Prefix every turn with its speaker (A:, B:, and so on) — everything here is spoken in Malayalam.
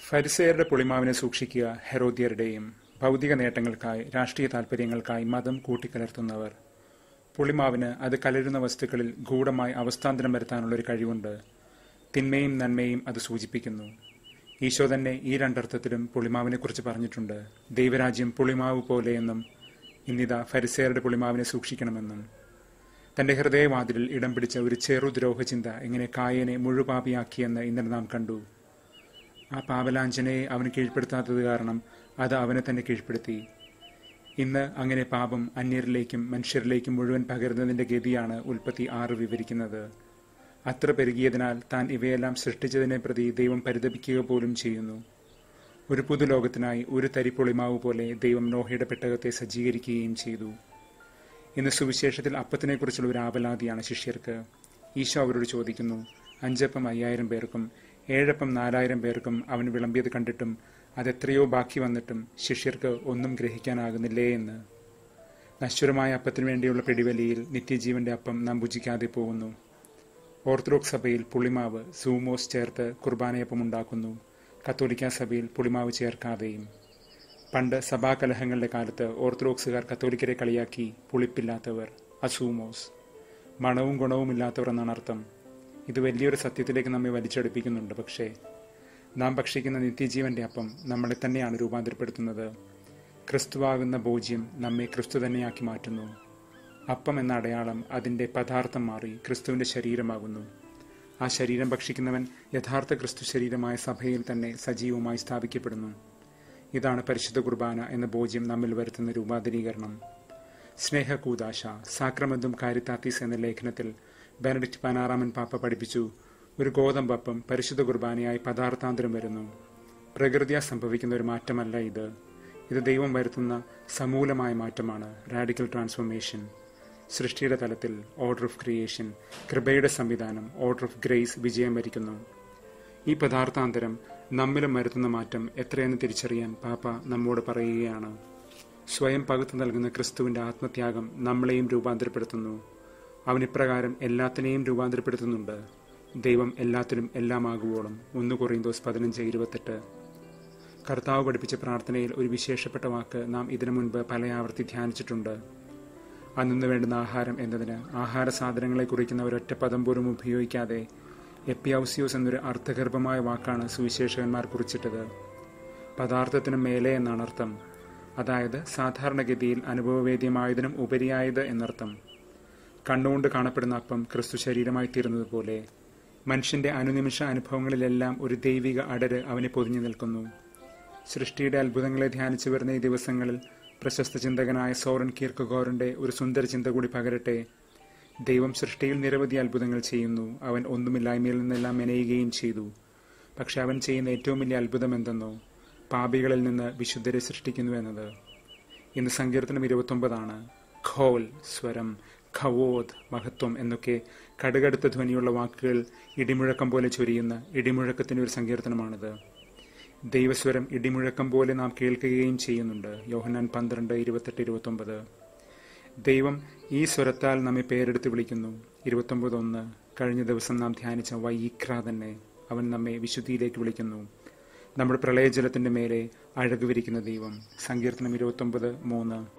A: ഫരിസയരുടെ പുളിമാവിനെ സൂക്ഷിക്കുക ഹെറോദ്യരുടെയും ഭൗതിക നേട്ടങ്ങൾക്കായി രാഷ്ട്രീയ താൽപര്യങ്ങൾക്കായി മതം കൂട്ടിക്കലർത്തുന്നവർ പുളിമാവിന് അത് കലരുന്ന വസ്തുക്കളിൽ ഗൂഢമായി അവസ്ഥാന്തരം വരുത്താനുള്ളൊരു കഴിവുണ്ട് തിന്മയും നന്മയും അത് സൂചിപ്പിക്കുന്നു ഈശോ തന്നെ ഈ രണ്ടർത്ഥത്തിലും പുളിമാവിനെക്കുറിച്ച് പറഞ്ഞിട്ടുണ്ട് ദൈവരാജ്യം പുളിമാവ് പോലെയെന്നും ഇന്നിതാ ഫരിസയരുടെ പുളിമാവിനെ സൂക്ഷിക്കണമെന്നും തന്റെ ഹൃദയവാതിലിൽ ഇടം പിടിച്ച ഒരു ചെറുദ്രോഹ ചിന്ത എങ്ങനെ കായനെ മുഴുപാപിയാക്കിയെന്ന് ഇന്നലെ നാം കണ്ടു ആ പാപലാഞ്ചനയെ അവന് കീഴ്പ്പെടുത്താത്തത് കാരണം അത് അവനെ തന്നെ കീഴ്പ്പെടുത്തി ഇന്ന് അങ്ങനെ പാപം അന്യരിലേക്കും മനുഷ്യരിലേക്കും മുഴുവൻ പകരുന്നതിന്റെ ഗതിയാണ് ഉൽപ്പത്തി ആറ് വിവരിക്കുന്നത് അത്ര പെരുകിയതിനാൽ താൻ ഇവയെല്ലാം സൃഷ്ടിച്ചതിനെ പ്രതി ദൈവം പരിതപിക്കുക പോലും ചെയ്യുന്നു ഒരു പുതുലോകത്തിനായി ഒരു തരിപ്പൊളിമാവ് പോലെ ദൈവം നോഹയുടെ പെട്ടകത്തെ സജ്ജീകരിക്കുകയും ചെയ്തു ഇന്ന് സുവിശേഷത്തിൽ അപ്പത്തിനെക്കുറിച്ചുള്ള ഒരു ആപലാതിയാണ് ശിഷ്യർക്ക് ഈശോ അവരോട് ചോദിക്കുന്നു അഞ്ചപ്പം അയ്യായിരം പേർക്കും ഏഴപ്പം നാലായിരം പേർക്കും അവൻ വിളമ്പിയത് കണ്ടിട്ടും അതെത്രയോ ബാക്കി വന്നിട്ടും ശിഷ്യർക്ക് ഒന്നും ഗ്രഹിക്കാനാകുന്നില്ലേ എന്ന് നശ്വരമായ അപ്പത്തിനു വേണ്ടിയുള്ള പിടിവലിയിൽ നിത്യജീവന്റെ അപ്പം നാം ഭുജിക്കാതെ പോകുന്നു ഓർത്തഡോക്സ് സഭയിൽ പുളിമാവ് സൂമോസ് ചേർത്ത് കുർബാനയപ്പം ഉണ്ടാക്കുന്നു കത്തോലിക്ക സഭയിൽ പുളിമാവ് ചേർക്കാതെയും പണ്ട് സഭാകലഹങ്ങളുടെ കാലത്ത് ഓർത്തഡോക്സുകാർ കത്തോലിക്കരെ കളിയാക്കി പുളിപ്പില്ലാത്തവർ അസൂമോസ് മണവും ഗുണവും ഇല്ലാത്തവർ എന്നാണ് അർത്ഥം ഇത് വലിയൊരു സത്യത്തിലേക്ക് നമ്മെ വലിച്ചെടുപ്പിക്കുന്നുണ്ട് പക്ഷേ നാം ഭക്ഷിക്കുന്ന നിത്യജീവന്റെ അപ്പം നമ്മളെ തന്നെയാണ് രൂപാന്തരപ്പെടുത്തുന്നത് ക്രിസ്തുവാകുന്ന ബോജ്യം നമ്മെ ക്രിസ്തു തന്നെയാക്കി മാറ്റുന്നു അപ്പം എന്ന അടയാളം അതിന്റെ പദാർത്ഥം മാറി ക്രിസ്തുവിന്റെ ശരീരമാകുന്നു ആ ശരീരം ഭക്ഷിക്കുന്നവൻ യഥാർത്ഥ ക്രിസ്തു ശരീരമായ സഭയിൽ തന്നെ സജീവമായി സ്ഥാപിക്കപ്പെടുന്നു ഇതാണ് പരിശുദ്ധ കുർബാന എന്ന ബോധ്യം നമ്മിൽ വരുത്തുന്ന രൂപാന്തരീകരണം സ്നേഹകൂദാശ സാക്രമന്തും കാരിത്താത്തീസ് എന്ന ലേഖനത്തിൽ ബെനഡിക്ട് പതിനാറാമൻ പാപ്പ പഠിപ്പിച്ചു ഒരു ഗോതമ്പപ്പം പരിശുദ്ധ കുർബാനയായി പദാർത്ഥാന്തരം വരുന്നു പ്രകൃതിയാ സംഭവിക്കുന്ന ഒരു മാറ്റമല്ല ഇത് ഇത് ദൈവം വരുത്തുന്ന സമൂലമായ മാറ്റമാണ് റാഡിക്കൽ ട്രാൻസ്ഫോർമേഷൻ സൃഷ്ടിയുടെ തലത്തിൽ ഓർഡർ ഓഫ് ക്രിയേഷൻ കൃപയുടെ സംവിധാനം ഓർഡർ ഓഫ് ഗ്രേസ് വിജയം വരിക്കുന്നു ഈ പദാർത്ഥാന്തരം നമ്മിലും വരുത്തുന്ന മാറ്റം എത്രയെന്ന് തിരിച്ചറിയാൻ പാപ്പ നമ്മോട് പറയുകയാണ് സ്വയം പകുത്തു നൽകുന്ന ക്രിസ്തുവിന്റെ ആത്മത്യാഗം നമ്മളെയും രൂപാന്തരപ്പെടുത്തുന്നു അവൻ ഇപ്രകാരം എല്ലാത്തിനെയും രൂപാന്തരപ്പെടുത്തുന്നുണ്ട് ദൈവം എല്ലാത്തിലും എല്ലാമാകുവോളം ഒന്ന് കൊറിയന്തോസ് പതിനഞ്ച് ഇരുപത്തെട്ട് കർത്താവ് പഠിപ്പിച്ച പ്രാർത്ഥനയിൽ ഒരു വിശേഷപ്പെട്ട വാക്ക് നാം ഇതിനു മുൻപ് പലയാവർത്തി ധ്യാനിച്ചിട്ടുണ്ട് അന്നു വേണ്ടുന്ന ആഹാരം എന്നതിന് ആഹാര സാധനങ്ങളെ കുറിക്കുന്ന ഒരൊറ്റ പദം പോലും ഉപയോഗിക്കാതെ എപ്പിയൗസിയോസ് എന്നൊരു അർത്ഥഗർഭമായ വാക്കാണ് സുവിശേഷകന്മാർ കുറിച്ചിട്ടത് പദാർത്ഥത്തിനും മേലെ എന്നാണ് അർത്ഥം അതായത് സാധാരണഗതിയിൽ അനുഭവവേദ്യമായതിനും ഉപരിയായത് എന്നർത്ഥം കണ്ണുകൊണ്ട് കാണപ്പെടുന്ന അപ്പം ക്രിസ്തു ശരീരമായി തീർന്നതുപോലെ മനുഷ്യന്റെ അനുനിമിഷ അനുഭവങ്ങളിലെല്ലാം ഒരു ദൈവിക അടര് അവനെ പൊതിഞ്ഞു നിൽക്കുന്നു സൃഷ്ടിയുടെ അത്ഭുതങ്ങളെ ധ്യാനിച്ചു വരുന്ന ഈ ദിവസങ്ങളിൽ പ്രശസ്ത ചിന്തകനായ സോറൻ കീർക്കഗോറിന്റെ ഒരു സുന്ദര ചിന്ത കൂടി പകരട്ടെ ദൈവം സൃഷ്ടിയിൽ നിരവധി അത്ഭുതങ്ങൾ ചെയ്യുന്നു അവൻ ഒന്നുമില്ലായ്മയിൽ നിന്നെല്ലാം മെനയുകയും ചെയ്തു പക്ഷെ അവൻ ചെയ്യുന്ന ഏറ്റവും വലിയ അത്ഭുതം എന്തെന്നോ പാപികളിൽ നിന്ന് വിശുദ്ധരെ സൃഷ്ടിക്കുന്നു എന്നത് ഇന്ന് സങ്കീർത്തനം ഇരുപത്തൊമ്പതാണ് ഖോൽ സ്വരം ഖവോദ് മഹത്വം എന്നൊക്കെ കടുകടുത്ത ധ്വനിയുള്ള വാക്കുകൾ ഇടിമുഴക്കം പോലെ ചൊരിയുന്ന ഇടിമുഴക്കത്തിന്റെ ഒരു സങ്കീർത്തനമാണിത് ദൈവസ്വരം ഇടിമുഴക്കം പോലെ നാം കേൾക്കുകയും ചെയ്യുന്നുണ്ട് യോഹന്നാൻ പന്ത്രണ്ട് ഇരുപത്തെട്ട് ഇരുപത്തൊമ്പത് ദൈവം ഈ സ്വരത്താൽ നമ്മെ പേരെടുത്ത് വിളിക്കുന്നു ഇരുപത്തൊമ്പത് ഒന്ന് കഴിഞ്ഞ ദിവസം നാം ധ്യാനിച്ച വൈക്ര തന്നെ അവൻ നമ്മെ വിശുദ്ധിയിലേക്ക് വിളിക്കുന്നു നമ്മുടെ പ്രളയജലത്തിന്റെ മേലെ അഴകുവിരിക്കുന്ന ദൈവം സങ്കീർത്തനം ഇരുപത്തൊമ്പത് മൂന്ന്